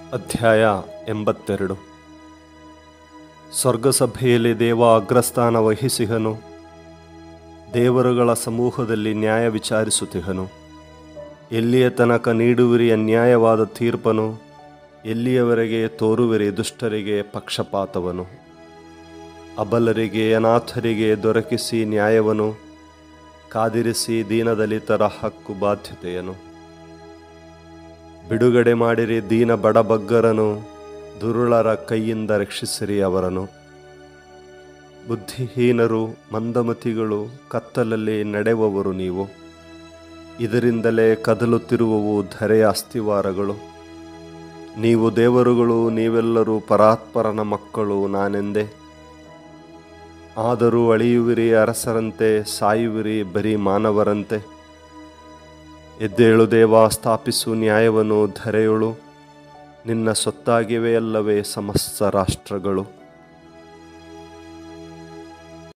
ಅಧ್ಯಾಯ ಎಂಬತ್ತೆರಡು ಸ್ವರ್ಗಸಭೆಯಲ್ಲಿ ದೇವ ಅಗ್ರಸ್ಥಾನ ವಹಿಸಿಹನು ದೇವರುಗಳ ಸಮೂಹದಲ್ಲಿ ನ್ಯಾಯ ವಿಚಾರಿಸುತ್ತಿಹನು ಎಲ್ಲಿಯ ತನಕ ನೀಡುವಿರಿ ಅನ್ಯಾಯವಾದ ತೀರ್ಪನು ಎಲ್ಲಿಯವರೆಗೆ ತೋರುವಿರಿ ದುಷ್ಟರಿಗೆ ಪಕ್ಷಪಾತವನು ಅಬಲರಿಗೆ ಅನಾಥರಿಗೆ ದೊರಕಿಸಿ ನ್ಯಾಯವನ್ನು ಕಾದಿರಿಸಿ ದೀನದಲಿತರ ಹಕ್ಕು ಬಾಧ್ಯತೆಯನು ಬಿಡುಗಡೆ ಮಾಡಿರಿ ದೀನ ಬಡಬಗ್ಗರನು ದುರುಳರ ಕೈಯಿಂದ ರಕ್ಷಿಸಿರಿ ಅವರನ್ನು ಬುದ್ಧಿಹೀನರು ಮಂದಮತಿಗಳು ಕತ್ತಲಲ್ಲಿ ನಡೆಯುವವರು ನೀವು ಇದರಿಂದಲೇ ಕದಲುತ್ತಿರುವವು ಧರೆಯ ಅಸ್ಥಿವಾರಗಳು ನೀವು ದೇವರುಗಳು ನೀವೆಲ್ಲರೂ ಪರಾತ್ಪರನ ಮಕ್ಕಳು ನಾನೆಂದೆ ಆದರೂ ಅಳಿಯುವಿರಿ ಅರಸರಂತೆ ಸಾಯುವಿರಿ ಬರೀ ಮಾನವರಂತೆ ಎದ್ದೇಳು ದೇವ ಸ್ಥಾಪಿಸು ನ್ಯಾಯವನ್ನು ಧರೆಯೊಳು ನಿನ್ನ ಸೊತ್ತಾಗಿವೆಯಲ್ಲವೇ ಸಮಸ್ತ ರಾಷ್ಟ್ರಗಳು